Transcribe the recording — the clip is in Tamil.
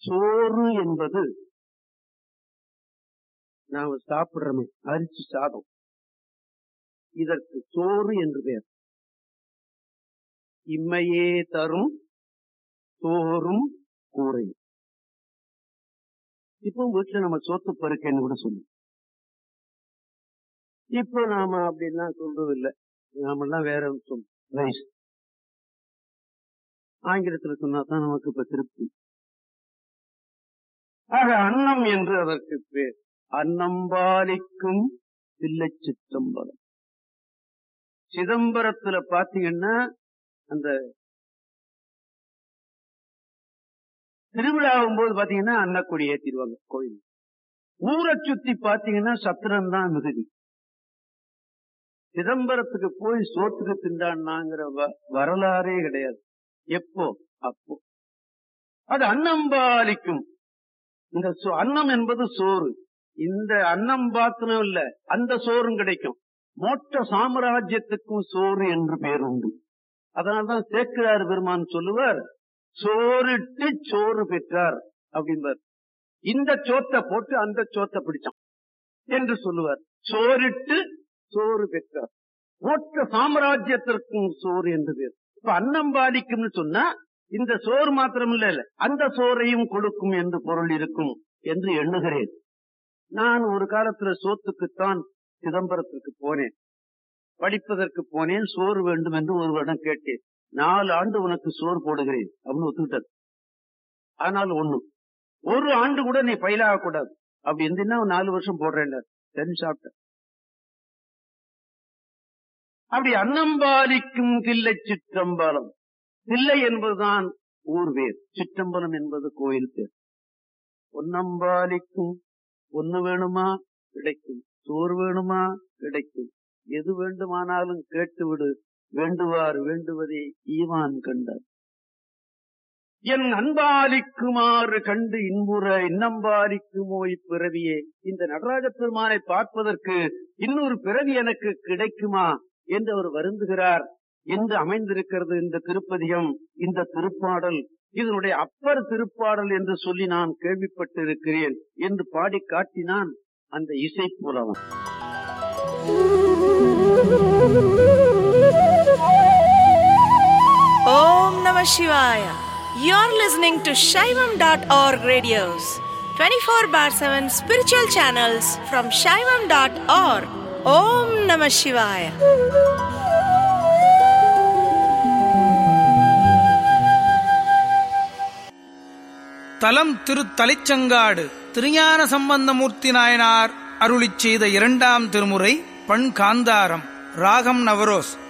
சோறு என்பது நாம சாப்பிடுறோமே அரிசி சாதம் இதற்கு சோறு என்று பெயர் இம்மையே தரும் சோறும் கூரையும் இப்போ வீட்டுல நம்ம சோத்து பருக்கன்னு கூட சொல்லு இப்போ நாம அப்படிலாம் சொல்றது இல்லை நாமெல்லாம் வேற சொல்லும் ரைஸ் ஆங்கிலத்துல சொன்னா தான் நமக்கு இப்ப திருப்தி ஆக அன்னம் என்று அதற்கு பேர் அன்னம்பாலிக்கும் தில்லை சிற்றம்பலம் சிதம்பரத்துல பாத்தீங்கன்னா அந்த திருவிழாவும் போது பாத்தீங்கன்னா அன்னக்கொடி ஏத்திடுவாங்க கோயில் ஊரை சுத்தி பாத்தீங்கன்னா சத்திரம் தான் மிகுதி சிதம்பரத்துக்கு போய் சோத்துக்கு திண்டான்னாங்கிற வரலாறே கிடையாது எப்போ அப்போ அது அன்னம்பாலிக்கும் இந்த அன்னம் என்பது சோறு இந்த அன்னம் பாத்திரம் இல்ல அந்த சோறும் கிடைக்கும் மோட்ட சாம்ராஜ்யத்துக்கும் சோறு என்று பேர் உண்டு அதனால்தான் சேக்கிரார் பெருமான் சொல்லுவார் சோறிட்டு சோறு பெற்றார் அப்படின்பார் இந்த சோத்தை போட்டு அந்த சோத்தை பிடிச்சான் என்று சொல்லுவார் சோறிட்டு சோறு பெற்றார் மோட்ட சாம்ராஜ்யத்திற்கும் சோறு என்று பேர் இப்ப அன்னம் பாதிக்கும்னு சொன்னா இந்த சோறு மாத்திரம் இல்ல அந்த சோறையும் கொடுக்கும் என்று பொருள் இருக்கும் என்று எண்ணுகிறேன் நான் ஒரு காலத்துல சோத்துக்குத்தான் சிதம்பரத்திற்கு போனேன் படிப்பதற்கு போனேன் சோறு வேண்டும் என்று ஒருவரிடம் கேட்டேன் நாலு ஆண்டு உனக்கு சோறு போடுகிறேன் அப்படின்னு ஒத்துக்கிட்டது ஆனால் ஒண்ணு ஒரு ஆண்டு கூட நீ பயிலாக கூடாது அப்படி இருந்தீங்கன்னா நாலு வருஷம் போடுறேன் சரி சாப்பிட்ட அப்படி அன்னம்பாலிக்கும் தில்லை சிற்றம்பலம் தில்லை என்பதுதான் ஊர் பேர் சிற்றம்பலம் என்பது கோயில் பேர் பொன்னம்பாலிக்கும் ஒண்ணு வேணுமா கிடைக்கும் சோறு வேணுமா கிடைக்கும் எது வேண்டுமானாலும் கேட்டுவிடு வேண்டுவார் வேண்டுவதே ஈவான் கண்டார் என் அன்பாலிக்குமாறு கண்டு இன்புற இன்னம்பாலிக்குமோ இப்பிறவியே இந்த நடராஜ பெருமானை பார்ப்பதற்கு இன்னொரு பிறவி எனக்கு கிடைக்குமா என்று அவர் வருந்துகிறார் என்று அமைந்திருக்கிறது இந்த திருப்பதிகம் இந்த திருப்பாடல் இதனுடைய அப்பர் திருப்பாடல் என்று சொல்லி நான் கேள்விப்பட்டு இருக்கிறேன் என்று பாடி காட்டினான் அந்த இசை புலவன் Om Namah Shivaya. You're listening to Shaivam.org radios, 24 bar 7 spiritual channels from Shaivam.org. Om Namah Shivaya. தலம் திருத்தலைச்சங்காடு திருஞான சம்பந்தமூர்த்தி நாயனார் அருளிச் செய்த இரண்டாம் திருமுறை பண் காந்தாரம் ராகம் நவரோஸ்